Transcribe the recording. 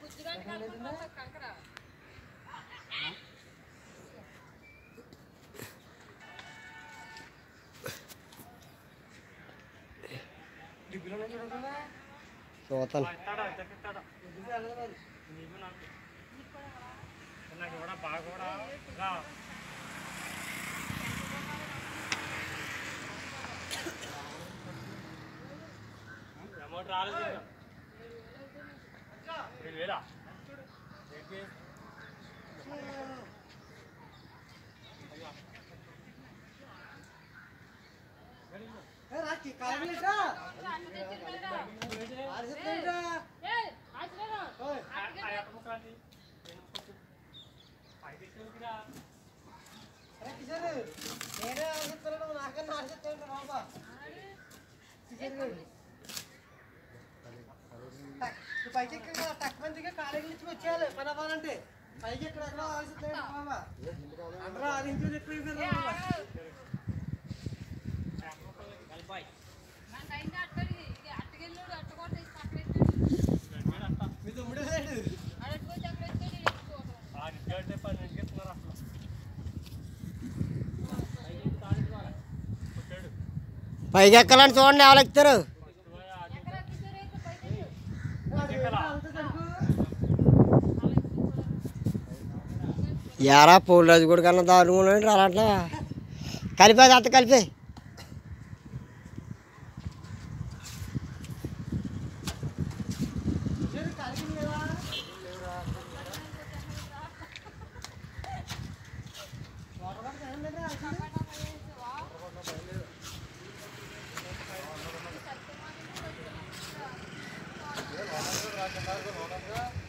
చూస్తాను నాకు కూడా బాగా కూడా రా అమౌంట్ రాలేదు ఇంకా. ఏడు వేలా ఏంటి? ఆ యొక్క ముక్క అది. ఏం ముక్క? ఐదు ఇచ్చేందుకురా? పైకి ఎక్కడ తక్కువ దిగా కాలేజీ నుంచి వచ్చేయాలి పని అవ్వాలంటే పైకి ఎక్కడ ఎక్కడ ఆలోచిస్తాడు బాబా అందరూ ఆలోచించి చెప్పి మీ తమ్ముడే లేడు ఆ ఇంటికి అంటే పది ఇంటికి ఇస్తున్నారు అసలు. కొట్టాడు. పైకి ఎక్కాలని చూడండి ఎవరు ఎక్కుతారు ఎక్కలా? యారా పూల రాజు కూడా కన్నా దారుణంగా అలాంటి కలిపేది అంత కలిపే ఆ